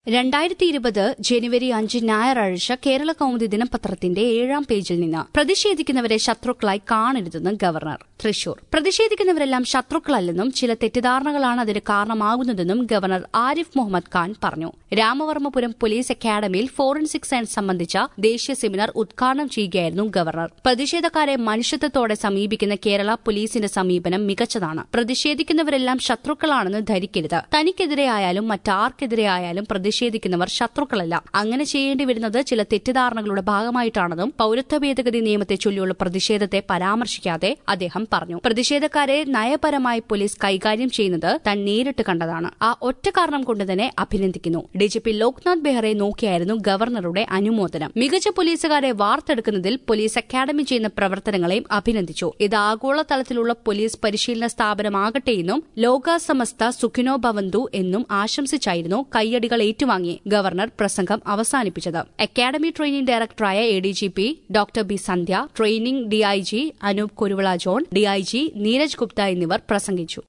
രണ്ടായിരത്തി ഇരുപത് ജനുവരി അഞ്ച് ഞായറാഴ്ച കേരള കൗമുദി ദിനപത്രത്തിന്റെ ഏഴാം പേജിൽ നിന്ന് പ്രതിഷേധിക്കുന്നവരെ ശത്രുക്കളായി കാണരുതെന്ന് ഗവർണർ തൃശൂർ പ്രതിഷേധിക്കുന്നവരെല്ലാം ശത്രുക്കളല്ലെന്നും ചില തെറ്റിദ്ധാരണകളാണ് അതിന് കാരണമാകുന്നതെന്നും ഗവർണർ ആരിഫ് മുഹമ്മദ് ഖാൻ പറഞ്ഞു രാമവർമ്മപുരം പോലീസ് അക്കാദമിയിൽ ഫോറൻസിക് സയൻസ് സംബന്ധിച്ച ദേശീയ സെമിനാർ ഉദ്ഘാടനം ചെയ്യുകയായിരുന്നു ഗവർണർ പ്രതിഷേധക്കാരെ മനുഷ്യത്വത്തോടെ സമീപിക്കുന്ന കേരള പോലീസിന്റെ സമീപനം മികച്ചതാണ് പ്രതിഷേധിക്കുന്നവരെല്ലാം ശത്രുക്കളാണെന്ന് ധരിക്കരുത് തനിക്കെതിരെ ആയാലും മറ്റാർക്കെതിരെ ആയാലും പ്രതിഷേധിക്കുന്നവർ ശത്രുക്കളല്ല അങ്ങനെ ചെയ്യേണ്ടി വരുന്നത് ചില തെറ്റിദ്ധാരണകളുടെ ഭാഗമായിട്ടാണെന്നും പൌരത്വ ഭേദഗതി നിയമത്തെ ചൊല്ലിയുള്ള പ്രതിഷേധത്തെ പരാമർശിക്കാതെ അദ്ദേഹം പറഞ്ഞു പ്രതിഷേധക്കാരെ നയപരമായി പോലീസ് കൈകാര്യം ചെയ്യുന്നത് താൻ നേരിട്ട് കണ്ടതാണ് ആ ഒറ്റ കാരണം കൊണ്ട് തന്നെ അഭിനന്ദിക്കുന്നു ഡിജിപി ലോക്നാഥ് ബെഹ്റയെ നോക്കിയായിരുന്നു ഗവർണറുടെ അനുമോദനം മികച്ച പോലീസുകാരെ വാർത്തെടുക്കുന്നതിൽ പോലീസ് അക്കാദമി ചെയ്യുന്ന പ്രവർത്തനങ്ങളെയും അഭിനന്ദിച്ചു ഇത് ആഗോളതലത്തിലുള്ള പോലീസ് പരിശീലന സ്ഥാപനമാകട്ടെയെന്നും ലോകാസമസ്ത സുഖിനോ ഭവന്തു എന്നും ആശംസിച്ചായിരുന്നു കയ്യടികൾ ഏറ്റുവാങ്ങി ഗവർണർ പ്രസംഗം അവസാനിപ്പിച്ചത് അക്കാദമി ട്രെയിനിംഗ് ഡയറക്ടറായ A D G P doctor B Sandhya training DIG Anoop Kuruvila John DIG Neeraj Gupta എന്നിവർ പ്രസംഗിച്ചു